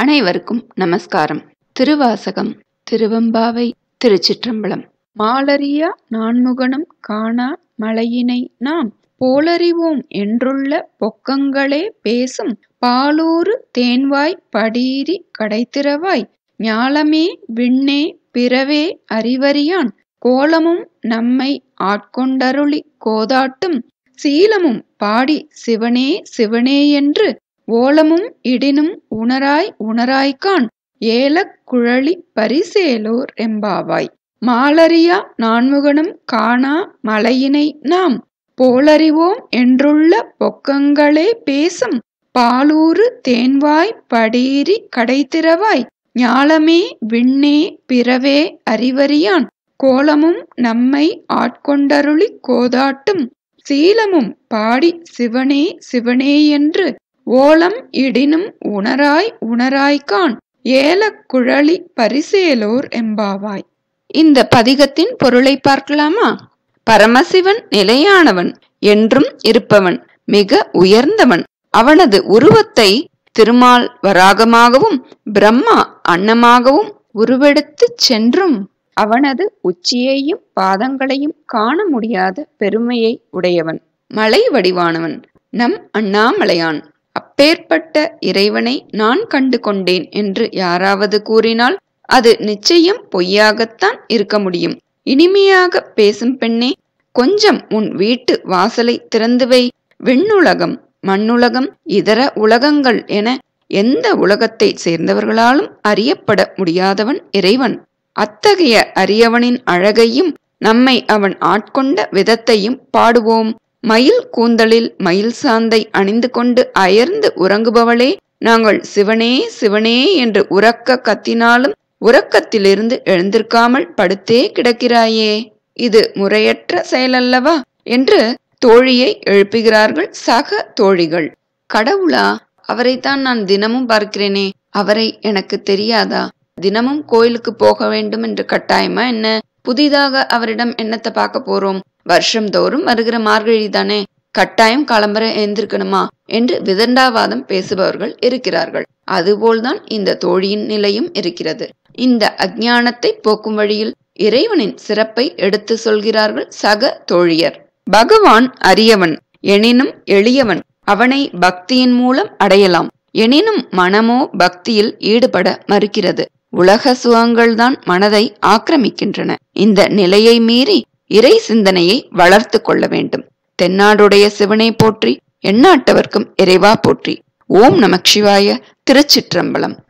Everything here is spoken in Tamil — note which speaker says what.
Speaker 1: அனைவருக்கும் நமஸ்காரம் திருவாசகம் திருவம்பாவை திருச்சிற்றம்பலம் மாலறியா நான்முகனும் காணா மலையினை நாம் போலறிவோம் என்றுள்ள பொக்கங்களே பேசும் பாலூறு தேன்வாய் படியிரி கடைத்திறவாய் ஞாலமே விண்ணே பிறவே அறிவறியான் கோலமும் நம்மை ஆட்கொண்டருளி கோதாட்டும் சீலமும் பாடி சிவனே சிவனே என்று ஓலமும் இடினும் உணராய் உணராய்கான் ஏலக் குழலி பரிசேலோர் எம்பாவாய் மாலறியா நான்முகனும் காணா மலையினை நாம் போலறிவோம் என்றுள்ள பொக்கங்களே பேசும் பாலூறு தேன்வாய் படியிரி கடைத்திறவாய் ஞாலமே விண்ணே பிறவே அறிவறியான் கோலமும் நம்மை ஆட்கொண்டருளி கோதாட்டும் சீலமும் பாடி சிவனே சிவனே என்று ஓலம் இடினும் உணராய் உணராய்கான் ஏலக் குழலி பரிசேலோர் எம்பாவாய் இந்த பதிகத்தின் பொருளை பார்க்கலாமா பரமசிவன் நிலையானவன் என்றும் இருப்பவன் மிக உயர்ந்தவன் அவனது உருவத்தை திருமால் வராகமாகவும் பிரம்மா அன்னமாகவும் உருவெடுத்துச் சென்றும் அவனது உச்சியையும் பாதங்களையும் காண முடியாத பெருமையை உடையவன் மலை வடிவானவன் நம் அண்ணாமலையான் அப்பேற்பட்ட இறைவனை நான் கண்டு கொண்டேன் என்று யாராவது கூறினால் அது நிச்சயம் பொய்யாகத்தான் இருக்க முடியும் இனிமையாக பேசும் பெண்ணே கொஞ்சம் உன் வீட்டு வாசலை திறந்து வை விண்ணுலகம் மண்ணுலகம் இதர உலகங்கள் என எந்த உலகத்தை சேர்ந்தவர்களாலும் அறியப்பட முடியாதவன் இறைவன் அத்தகைய அரியவனின் அழகையும் நம்மை அவன் ஆட்கொண்ட விதத்தையும் பாடுவோம் மயில் கூந்தலில் மயில் சாந்தை அணிந்து கொண்டு அயர்ந்து உறங்குபவளே நாங்கள் சிவனே சிவனே என்று உறக்க கத்தினாலும் உறக்கத்திலிருந்து எழுந்திருக்காமல் படுத்தே கிடக்கிறாயே இது முறையற்ற செயலல்லவா என்று தோழியை எழுப்புகிறார்கள் சக தோழிகள் கடவுளா அவரைத்தான் நான் தினமும் பார்க்கிறேனே அவரை எனக்கு தெரியாதா தினமும் கோயிலுக்கு போக வேண்டும் என்று கட்டாயமா என்ன புதிதாக அவரிடம் என்னத்தை பார்க்க போறோம் வருஷம் தோறும் வருகிற மார்கழி தானே கட்டாயம் காலம்பர எழுந்திருக்கணுமா என்று விதண்டாவாதம் பேசுபவர்கள் இருக்கிறார்கள் அதுபோல்தான் இந்த தோழியின் நிலையும் இருக்கிறது இந்த அஜ்ஞானத்தை போக்கும் வழியில் இறைவனின் சிறப்பை எடுத்து சொல்கிறார்கள் சக தோழியர் பகவான் அரியவன் எனினும் எளியவன் அவனை பக்தியின் மூலம் அடையலாம் எனினும் மனமோ பக்தியில் ஈடுபட மறுக்கிறது உலக சுகங்கள்தான் மனதை ஆக்கிரமிக்கின்றன இந்த நிலையை மீறி இறை சிந்தனையை வளர்த்து கொள்ள வேண்டும் தென்னாடுடைய சிவனை போற்றி எண்ணாட்டவர்க்கும் இறைவா போற்றி ஓம் நமக் சிவாய திருச்சிற்றம்பலம்